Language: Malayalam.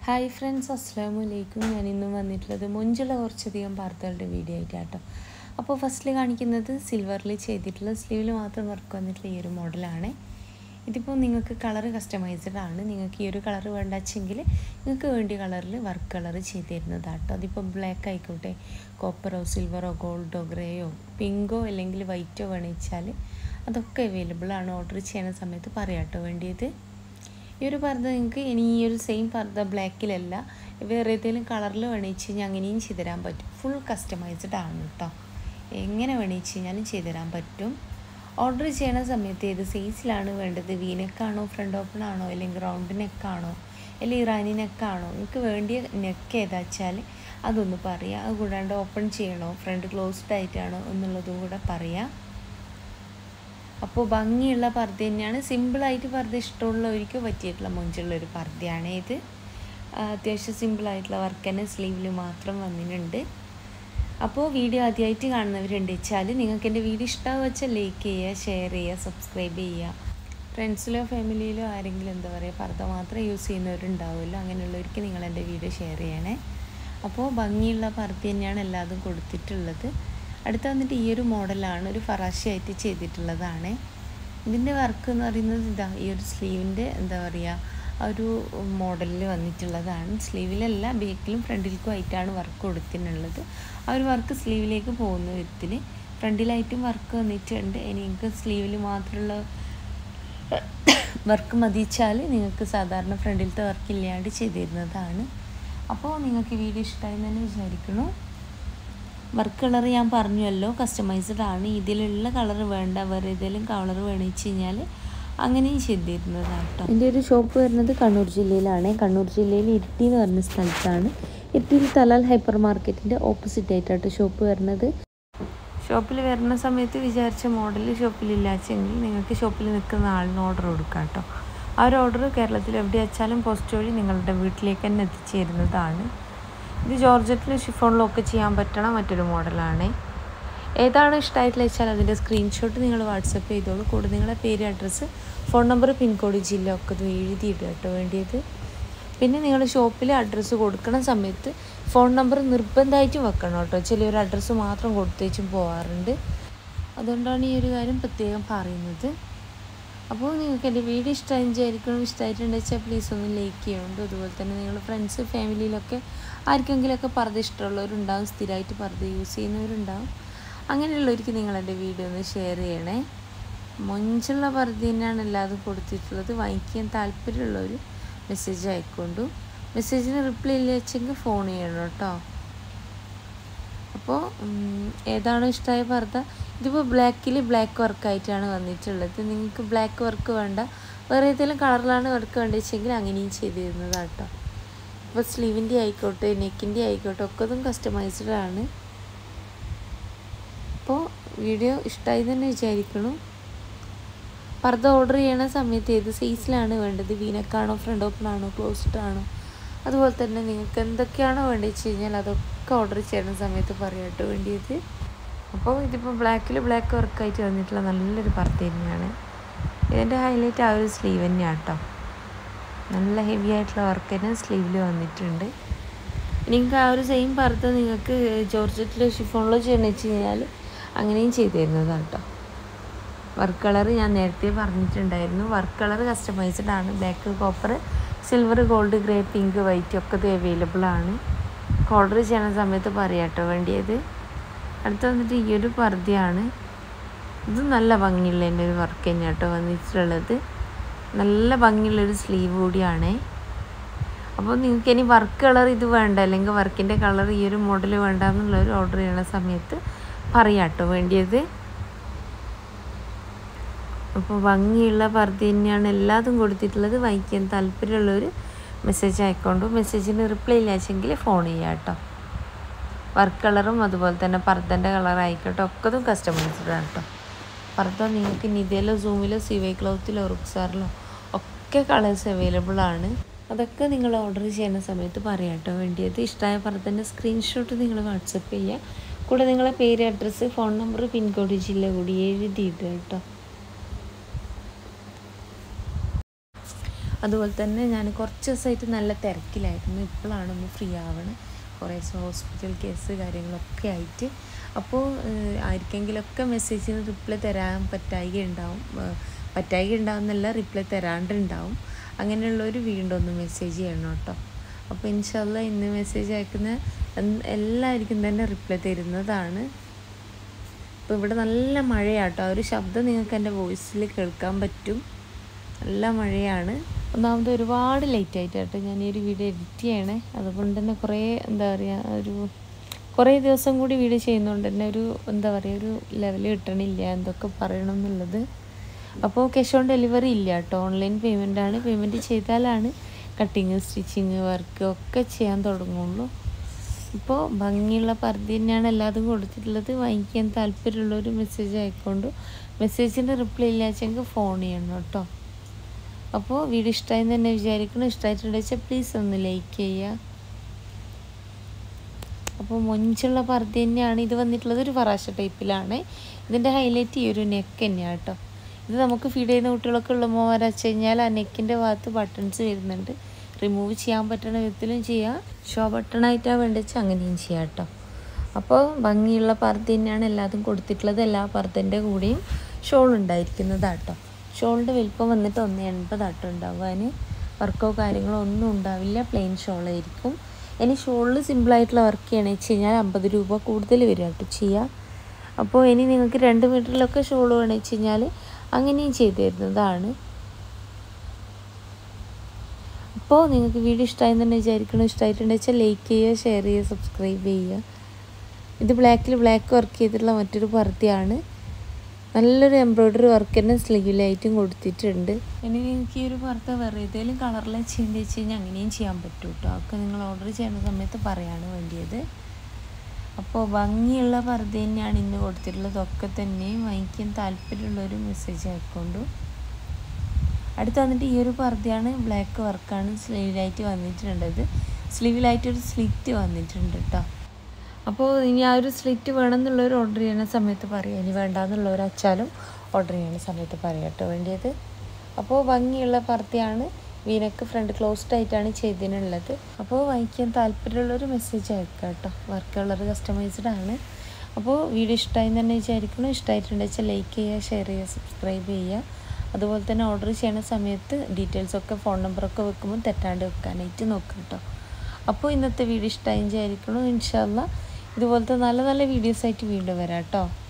ഹായ് ഫ്രണ്ട്സ് അസ്സാം വലൈക്കും ഞാൻ ഇന്നും വന്നിട്ടുള്ളത് മൊഞ്ചുള്ള കുറച്ചധികം വാർത്തകളുടെ വീഡിയോ ആയിട്ടാട്ടോ അപ്പോൾ ഫസ്റ്റിൽ കാണിക്കുന്നത് സിൽവറിൽ ചെയ്തിട്ടുള്ള സ്ലീവിൽ മാത്രം വർക്ക് വന്നിട്ടുള്ള ഈ ഒരു മോഡലാണ് ഇതിപ്പോൾ നിങ്ങൾക്ക് കളർ കസ്റ്റമൈസ്ഡ് ആണ് നിങ്ങൾക്ക് ഈ ഒരു കളർ വേണ്ടച്ചെങ്കിൽ നിങ്ങൾക്ക് വേണ്ടിയ കളറിൽ വർക്ക് കളർ ചെയ്ത് തരുന്നതാട്ടോ അതിപ്പോൾ ബ്ലാക്ക് ആയിക്കോട്ടെ കോപ്പറോ സിൽവറോ ഗോൾഡോ ഗ്രേയോ പിങ്കോ അല്ലെങ്കിൽ വൈറ്റോ വേണമെച്ചാൽ അതൊക്കെ അവൈലബിൾ ആണ് ഓർഡർ ചെയ്യുന്ന സമയത്ത് പറയാട്ടോ വേണ്ടിയത് ഈ ഒരു പർദ്ദ നിങ്ങൾക്ക് ഇനി ഈ ഒരു സെയിം പർദ്ദ ബ്ലാക്കിലല്ല വേറെ ഏതെങ്കിലും കളറിൽ വേണമെന്ന് കഴിഞ്ഞാൽ അങ്ങനെയും ചെയ്തു തരാൻ പറ്റും ഫുൾ കസ്റ്റമൈസ്ഡ് ആണ് കേട്ടോ എങ്ങനെ വേണമെന്ന് കഴിഞ്ഞാലും ചെയ്തു തരാൻ പറ്റും ഓർഡർ ചെയ്യണ സമയത്ത് ഏത് സൈസിലാണ് വേണ്ടത് വി നെക്കാണോ ഫ്രണ്ട് ഓപ്പൺ ആണോ അല്ലെങ്കിൽ റൗണ്ട് നെക്കാണോ അല്ലെങ്കിൽ ഇറാനി നെക്കാണോ നിങ്ങൾക്ക് വേണ്ടിയ നെക്ക് ഏതാ വെച്ചാൽ അതൊന്ന് പറയാം അത് കൂടാണ്ട് ഓപ്പൺ ചെയ്യണോ ഫ്രണ്ട് ക്ലോസ്ഡ് ആയിട്ടാണോ എന്നുള്ളതും കൂടെ പറയാം അപ്പോൾ ഭംഗിയുള്ള പർദ്ദ തന്നെയാണ് സിമ്പിളായിട്ട് പർദ്ദ ഇഷ്ടമുള്ളവർക്ക് പറ്റിയിട്ടുള്ള മുഞ്ചുള്ള ഒരു പർദ്ദയാണ് ഇത് അത്യാവശ്യം സിമ്പിളായിട്ടുള്ള വർക്ക് തന്നെ സ്ലീവിൽ മാത്രം വന്നിട്ടുണ്ട് അപ്പോൾ വീഡിയോ ആദ്യമായിട്ട് കാണുന്നവരുണ്ട് വെച്ചാൽ നിങ്ങൾക്ക് എൻ്റെ വീഡിയോ ഇഷ്ടമാവുക വെച്ചാൽ ലൈക്ക് ചെയ്യുക ഷെയർ ചെയ്യുക സബ്സ്ക്രൈബ് ചെയ്യുക ഫ്രണ്ട്സിലോ ഫാമിലിയിലോ ആരെങ്കിലും എന്താ പറയുക പർദ്ദ മാത്രം യൂസ് ചെയ്യുന്നവരുണ്ടാവുമല്ലോ അങ്ങനെയുള്ളവർക്ക് നിങ്ങൾ എൻ്റെ വീഡിയോ ഷെയർ ചെയ്യണേ അപ്പോൾ ഭംഗിയുള്ള പർദ്ദ തന്നെയാണ് എല്ലാതും കൊടുത്തിട്ടുള്ളത് അടുത്ത വന്നിട്ട് ഈ ഒരു മോഡലാണ് ഒരു ഫറാശയായിട്ട് ചെയ്തിട്ടുള്ളതാണ് ഇതിൻ്റെ വർക്ക് എന്ന് പറയുന്നത് ഇതാ ഈ ഒരു സ്ലീവിൻ്റെ എന്താ പറയുക ആ ഒരു മോഡലിൽ വന്നിട്ടുള്ളതാണ് സ്ലീവിലല്ല ബാക്കിലും ഫ്രണ്ടിലേക്കും ആയിട്ടാണ് വർക്ക് കൊടുത്തിട്ടുള്ളത് ആ ഒരു വർക്ക് സ്ലീവിലേക്ക് പോകുന്ന വിധത്തിൽ ഫ്രണ്ടിലായിട്ടും വർക്ക് വന്നിട്ടുണ്ട് ഇനി നിങ്ങൾക്ക് സ്ലീവിൽ മാത്രമുള്ള വർക്ക് മതിച്ചാൽ നിങ്ങൾക്ക് സാധാരണ ഫ്രണ്ടിലത്തെ വർക്ക് ഇല്ലാണ്ട് ചെയ്തു തരുന്നതാണ് അപ്പോൾ നിങ്ങൾക്ക് വീഡിയോ ഇഷ്ടമായി തന്നെ വിചാരിക്കണു വർക്ക് കളർ ഞാൻ പറഞ്ഞല്ലോ കസ്റ്റമൈസ്ഡ് ആണ് ഇതിലുള്ള കളർ വേണ്ട വേറെ ഏതെങ്കിലും കളർ വേണമെന്ന് കഴിഞ്ഞാൽ അങ്ങനെയും ചെയ്തിരുന്നതാണ് കേട്ടോ എൻ്റെ ഒരു ഷോപ്പ് വരുന്നത് കണ്ണൂർ ജില്ലയിലാണ് കണ്ണൂർ ജില്ലയിൽ ഇരിട്ടി എന്ന് പറഞ്ഞ സ്ഥലത്താണ് ഇരിട്ടിയിൽ തലാൽ ഹൈപ്പർ മാർക്കറ്റിൻ്റെ ഓപ്പോസിറ്റ് ആയിട്ടാണ് ഷോപ്പ് വരുന്നത് ഷോപ്പിൽ വരുന്ന സമയത്ത് വിചാരിച്ച മോഡൽ ഷോപ്പിലില്ലാച്ചെങ്കിൽ നിങ്ങൾക്ക് ഷോപ്പിൽ നിൽക്കുന്ന ആളിന് ഓർഡർ കൊടുക്കാം കേട്ടോ ആ ഒരു ഓർഡർ കേരളത്തിൽ എവിടെ വെച്ചാലും പോസ്റ്റ് വഴി നിങ്ങളുടെ വീട്ടിലേക്ക് തന്നെ എത്തിച്ചേരുന്നതാണ് ഇത് ജോർജറ്റിൽ ഷിഫോണിലും ഒക്കെ ചെയ്യാൻ പറ്റണ മറ്റൊരു മോഡലാണ് ഏതാണ് ഇഷ്ടമായിട്ടുള്ള വെച്ചാൽ അതിൻ്റെ സ്ക്രീൻഷോട്ട് നിങ്ങൾ വാട്സപ്പ് ചെയ്തോളൂ കൂടെ നിങ്ങളുടെ പേര് അഡ്രസ്സ് ഫോൺ നമ്പർ പിൻകോഡ് ജില്ല ഒക്കെ ഇത് എഴുതിയിടുക കേട്ടോ വേണ്ടിയത് പിന്നെ നിങ്ങൾ ഷോപ്പിൽ അഡ്രസ്സ് കൊടുക്കണ സമയത്ത് ഫോൺ നമ്പർ നിർബന്ധമായിട്ടും വെക്കണം കേട്ടോ ചിലർ അഡ്രസ്സ് മാത്രം കൊടുത്തേച്ചും പോകാറുണ്ട് അതുകൊണ്ടാണ് ഈ ഒരു കാര്യം പ്രത്യേകം പറയുന്നത് അപ്പോൾ നിങ്ങൾക്ക് എൻ്റെ വീഡിയോ ഇഷ്ടമായി വിചാരിക്കണം ഇഷ്ടമായിട്ടുണ്ടെന്ന് വെച്ചാൽ പ്ലീസ് ഒന്ന് ലൈക്ക് ചെയ്യുന്നുണ്ട് അതുപോലെ തന്നെ നിങ്ങൾ ഫ്രണ്ട്സ് ഫാമിലിയിലൊക്കെ ആർക്കെങ്കിലുമൊക്കെ പർദ്ദ ഇഷ്ടമുള്ളവരുണ്ടാവും സ്ഥിരമായിട്ട് പർദ്ദ യൂസ് ചെയ്യുന്നവരുണ്ടാവും അങ്ങനെയുള്ളവർക്ക് നിങ്ങൾ എൻ്റെ വീഡിയോ ഒന്ന് ഷെയർ ചെയ്യണേ മൊഞ്ചുള്ള പർദ്ദ തന്നെയാണ് എല്ലാതും കൊടുത്തിട്ടുള്ളത് വാങ്ങിക്കാൻ താല്പര്യമുള്ളവർ മെസ്സേജ് അയക്കൊണ്ടു മെസ്സേജിന് റിപ്ലൈ ഇല്ല വെച്ചെങ്കിൽ ഫോൺ ചെയ്യണം കേട്ടോ അപ്പോൾ ഏതാണോ ഇഷ്ടമായ പർദ്ദ ഇതിപ്പോൾ ബ്ലാക്കിൽ ബ്ലാക്ക് വർക്കായിട്ടാണ് വന്നിട്ടുള്ളത് നിങ്ങൾക്ക് ബ്ലാക്ക് വർക്ക് വേണ്ട വേറെ ഏതെങ്കിലും കളറിലാണ് വർക്ക് വേണ്ടതെങ്കിൽ അങ്ങനെയും ചെയ്ത് തരുന്നതാണ് കേട്ടോ ഇപ്പോൾ സ്ലീവിൻ്റെ ആയിക്കോട്ടെ നെക്കിൻ്റെ ആയിക്കോട്ടെ ഒക്കെ അതും കസ്റ്റമൈസ്ഡ് ആണ് അപ്പോൾ വീഡിയോ ഇഷ്ടമായി തന്നെ വിചാരിക്കണം പർദ്ദ ഓർഡർ ചെയ്യണ സമയത്ത് ഏത് സൈസിലാണ് വേണ്ടത് വീനക്കാണോ ഫ്രണ്ട് ഓപ്പൺ ആണോ ക്ലോസ്ഡ് ആണോ അതുപോലെ തന്നെ നിങ്ങൾക്ക് എന്തൊക്കെയാണോ വേണ്ടത് വെച്ച് കഴിഞ്ഞാൽ അതൊക്കെ ഓർഡർ ചെയ്യണ സമയത്ത് പറയാട്ടോ വേണ്ടിയത് അപ്പോൾ ഇതിപ്പോൾ ബ്ലാക്കിൽ ബ്ലാക്ക് വർക്കായിട്ട് വന്നിട്ടുള്ള നല്ലൊരു പർദ്ദ തന്നെയാണ് ഇതിൻ്റെ ഹൈലൈറ്റ് ആ ഒരു സ്ലീവ് തന്നെയാണ് കേട്ടോ നല്ല ഹെവി ആയിട്ടുള്ള വർക്ക് തന്നെ സ്ലീവിൽ വന്നിട്ടുണ്ട് നിങ്ങൾക്ക് ആ ഒരു സെയിം പർദ്ദ നിങ്ങൾക്ക് ജോർജറ്റിലോ ഷിഫോണിലോ ചെയ്യണമെന്ന് വെച്ച് കഴിഞ്ഞാൽ അങ്ങനെയും ചെയ്തു തരുന്നതാണ് കേട്ടോ വർക്ക് കളർ ഞാൻ നേരത്തെ പറഞ്ഞിട്ടുണ്ടായിരുന്നു വർക്ക് കളർ കസ്റ്റമൈസ്ഡ് ആണ് black copper silver gold grey pink white ഒക്കെ ഇത് അവൈലബിൾ ആണ് ഓർഡർ ചെയ്യണ സമയത്ത് പറയാട്ടോ വേണ്ടിയത് അടുത്ത് വന്നിട്ട് ഈ ഒരു പർദ്ദയാണ് ഇത് നല്ല ഭംഗിയുള്ള എൻ്റെ ഒരു വർക്ക് തന്നെയാണ് കേട്ടോ വന്നിട്ടുള്ളത് നല്ല ഭംഗിയുള്ളൊരു സ്ലീവ് കൂടിയാണേ അപ്പോൾ നിങ്ങൾക്ക് ഇനി വർക്ക് കളർ ഇത് വേണ്ട അല്ലെങ്കിൽ വർക്കിൻ്റെ കളർ ഈ ഒരു മോഡൽ വേണ്ട എന്നുള്ളൊരു ഓർഡർ ചെയ്യണ സമയത്ത് പറയാട്ടോ വേണ്ടിയത് അപ്പോൾ ഭംഗിയുള്ള പർദ്ദ തന്നെയാണ് എല്ലാതും കൊടുത്തിട്ടുള്ളത് വായിക്കാൻ താല്പര്യമുള്ളവർ മെസ്സേജ് അയക്കൊണ്ടു മെസ്സേജിന് റിപ്ലൈ ഇല്ലാച്ചെങ്കിൽ ഫോൺ ചെയ്യാം കേട്ടോ വർക്ക് കളറും അതുപോലെ തന്നെ പർദ്ദൻ്റെ കളർ ആയിക്കോട്ടെ ഒക്കതും കസ്റ്റമൈസ്ഡ് ആണ് കേട്ടോ പർദ്ദ നിങ്ങൾക്ക് നിതയിലോ സൂമിലോ സിവൈ ക്ലോത്തിലോ റുക്സാറിലോ ഒക്കെ കളേഴ്സ് അവൈലബിൾ ആണ് അതൊക്കെ നിങ്ങൾ ഓർഡർ ചെയ്യുന്ന സമയത്ത് പറയാം കേട്ടോ വേണ്ടിയത് ഇഷ്ടമായ പർദ്ദൻ്റെ സ്ക്രീൻഷോട്ട് നിങ്ങൾ വാട്സപ്പ് ചെയ്യുക കൂടെ നിങ്ങളെ പേര് അഡ്രസ്സ് ഫോൺ നമ്പർ പിൻകോഡ് ജില്ല കൂടി എഴുതിയിട്ട് കേട്ടോ അതുപോലെ തന്നെ ഞാൻ കുറച്ച് ദിവസമായിട്ട് നല്ല തിരക്കിലായിരുന്നു ഇപ്പോഴാണ് ഒന്ന് ഫ്രീ ആവണം കുറേ ദിവസം ഹോസ്പിറ്റൽ കേസ് കാര്യങ്ങളൊക്കെ ആയിട്ട് അപ്പോൾ ആർക്കെങ്കിലുമൊക്കെ മെസ്സേജിന് റിപ്ലൈ തരാൻ പറ്റായിക ഉണ്ടാവും പറ്റായിക ഉണ്ടാവുന്നല്ല റിപ്ലൈ തരാണ്ടുണ്ടാവും അങ്ങനെയുള്ളവർ വീണ്ടും ഒന്ന് മെസ്സേജ് ചെയ്യണം കേട്ടോ അപ്പോൾ ഇൻഷല്ല ഇന്ന് മെസ്സേജ് അയക്കുന്ന എല്ലാവർക്കും തന്നെ റിപ്ലൈ തരുന്നതാണ് ഇപ്പോൾ ഇവിടെ നല്ല മഴയാട്ടോ ആ ഒരു ശബ്ദം നിങ്ങൾക്ക് എൻ്റെ വോയിസിൽ കേൾക്കാൻ പറ്റും നല്ല മഴയാണ് ഒന്നാമത് ഒരുപാട് ലേറ്റ് ആയിട്ടാട്ടോ ഞാൻ ഈ ഒരു വീഡിയോ എഡിറ്റ് ചെയ്യണേ അതുകൊണ്ട് തന്നെ കുറേ എന്താ പറയുക ഒരു കുറേ ദിവസം കൂടി വീഡിയോ ചെയ്യുന്നതുകൊണ്ട് തന്നെ ഒരു എന്താ പറയുക ഒരു ലെവൽ കിട്ടണില്ല എന്തൊക്കെ പറയണം എന്നുള്ളത് അപ്പോൾ ക്യാഷ് ഓൺ ഡെലിവറി ഇല്ല കേട്ടോ ഓൺലൈൻ പേയ്മെൻ്റ് ആണ് പേയ്മെൻറ്റ് ചെയ്താലാണ് കട്ടിങ് സ്റ്റിച്ചിങ് വർക്ക് ഒക്കെ ചെയ്യാൻ തുടങ്ങുള്ളൂ ഇപ്പോൾ ഭംഗിയുള്ള പർദ്ദ തന്നെയാണ് എല്ലാതും കൊടുത്തിട്ടുള്ളത് വാങ്ങിക്കാൻ താല്പര്യമുള്ളൊരു മെസ്സേജ് ആയിക്കൊണ്ട് മെസ്സേജിൻ്റെ റിപ്ലൈ ഇല്ലാച്ചെങ്കിൽ ഫോൺ ചെയ്യണം കേട്ടോ അപ്പോൾ വീഡിയോ ഇഷ്ടമായി തന്നെ വിചാരിക്കണം ഇഷ്ടമായിട്ടുണ്ടെന്ന് വെച്ചാൽ പ്ലീസ് ഒന്ന് ലൈക്ക് ചെയ്യുക അപ്പോൾ മൊഞ്ചുള്ള പർദ്ദ തന്നെയാണ് ഇത് വന്നിട്ടുള്ളത് ഒരു ഫറാശ ടൈപ്പിലാണ് ഇതിൻ്റെ ഹൈലൈറ്റ് ഈ ഒരു നെക്ക് തന്നെയാണ് കേട്ടോ ഇത് നമുക്ക് ഫീഡ് ചെയ്യുന്ന കുട്ടികളൊക്കെ ഉള്ളപ്പോൾ വരച്ച് കഴിഞ്ഞാൽ ആ നെക്കിൻ്റെ ഭാഗത്ത് ബട്ടൺസ് വരുന്നുണ്ട് റിമൂവ് ചെയ്യാൻ പറ്റുന്ന വിധത്തിലും ചെയ്യാം ഷോ ബട്ടണായിട്ടാണ് വേണ്ടിച്ച് അങ്ങനെയും ചെയ്യാം കേട്ടോ അപ്പോൾ ഭംഗിയുള്ള പർദ്ദ തന്നെയാണ് എല്ലാതും കൊടുത്തിട്ടുള്ളത് എല്ലാ പർദ്ദൻ്റെ കൂടെയും ഷോൾ ഉണ്ടായിരിക്കുന്നതാട്ടോ ഷോളിൻ്റെ വലിപ്പം വന്നിട്ട് ഒന്ന് എൺപതാട്ടോ ഉണ്ടാവാൻ വർക്കോ കാര്യങ്ങളോ ഒന്നും ഉണ്ടാവില്ല പ്ലെയിൻ ഷോളായിരിക്കും ഇനി ഷോളിൽ സിമ്പിളായിട്ടുള്ള വർക്ക് ചെയ്യണമെന്ന് വെച്ച് കഴിഞ്ഞാൽ അമ്പത് രൂപ കൂടുതൽ വരും കേട്ടോ ചെയ്യുക അപ്പോൾ ഇനി നിങ്ങൾക്ക് രണ്ട് മീറ്ററിലൊക്കെ ഷോൾ വേണമെന്ന് വെച്ച് കഴിഞ്ഞാൽ അങ്ങനെയും ചെയ്തു തരുന്നതാണ് അപ്പോൾ നിങ്ങൾക്ക് വീഡിയോ ഇഷ്ടമായി തന്നെ വിചാരിക്കണം ഇഷ്ടമായിട്ടുണ്ടെന്ന് വെച്ചാൽ ലൈക്ക് ചെയ്യുക ഷെയർ ചെയ്യുക സബ്സ്ക്രൈബ് ചെയ്യുക ഇത് ബ്ലാക്കിൽ ബ്ലാക്ക് വർക്ക് ചെയ്തിട്ടുള്ള മറ്റൊരു പർദ്ദയാണ് നല്ലൊരു എംബ്രോയ്ഡറി വർക്ക് തന്നെ സ്ലീവിലായിട്ടും കൊടുത്തിട്ടുണ്ട് ഇനി നിങ്ങൾക്ക് ഈ ഒരു പർദ്ദ വേറെ ഏതെങ്കിലും കളറിൽ ചെയ്യേണ്ടി വെച്ച് കഴിഞ്ഞാൽ അങ്ങനെയും ചെയ്യാൻ പറ്റും കേട്ടോ അതൊക്കെ നിങ്ങൾ ഓർഡർ ചെയ്യുന്ന സമയത്ത് പറയാണ് വേണ്ടിയത് അപ്പോൾ ഭംഗിയുള്ള പർദ്ദ തന്നെയാണ് ഇന്ന് കൊടുത്തിട്ടുള്ളത് ഒക്കെ തന്നെ വാങ്ങിക്കാൻ താല്പര്യമുള്ളൊരു മെസ്സേജ് അയക്കൊണ്ടു അടുത്ത് വന്നിട്ട് ഈ ഒരു പർദ്ദയാണ് ബ്ലാക്ക് വർക്കാണ് സ്ലീവിലായിട്ട് വന്നിട്ടുള്ളത് സ്ലീവിലായിട്ട് ഒരു സ്ലിറ്റ് വന്നിട്ടുണ്ട് കേട്ടോ അപ്പോൾ ഇനി ആ ഒരു സ്ലിറ്റ് വേണമെന്നുള്ളവർ ഓർഡർ ചെയ്യുന്ന സമയത്ത് പറയാം ഇനി വേണ്ടാന്നുള്ളവർ അച്ചാലും ഓർഡർ ചെയ്യുന്ന സമയത്ത് പറയാം കേട്ടോ വേണ്ടിയത് അപ്പോൾ ഭംഗിയുള്ള പർദ്ദയാണ് വീനക്ക് ഫ്രണ്ട് ക്ലോസ്ഡ് ആയിട്ടാണ് ചെയ്തിനുള്ളത് അപ്പോൾ വായിക്കാൻ താല്പര്യമുള്ളൊരു മെസ്സേജ് അയക്കുക കേട്ടോ വർക്കുള്ളത് കസ്റ്റമൈസ്ഡ് ആണ് അപ്പോൾ വീഡിയോ ഇഷ്ടമായി തന്നെ വിചാരിക്കണം ഇഷ്ടമായിട്ടുണ്ടെന്ന് വെച്ചാൽ ലൈക്ക് ചെയ്യുക ഷെയർ ചെയ്യുക സബ്സ്ക്രൈബ് ചെയ്യുക അതുപോലെ തന്നെ ഓർഡർ ചെയ്യുന്ന സമയത്ത് ഡീറ്റെയിൽസൊക്കെ ഫോൺ നമ്പറൊക്കെ വെക്കുമ്പോൾ തെറ്റാണ്ട് വെക്കാനായിട്ട് നോക്കുക കേട്ടോ അപ്പോൾ ഇന്നത്തെ വീഡിയോ ഇഷ്ടമായി വിചാരിക്കണം ഇൻഷാല്ല ഇതുപോലത്തെ നല്ല നല്ല വീഡിയോസായിട്ട് വീണ്ടും വരാം കേട്ടോ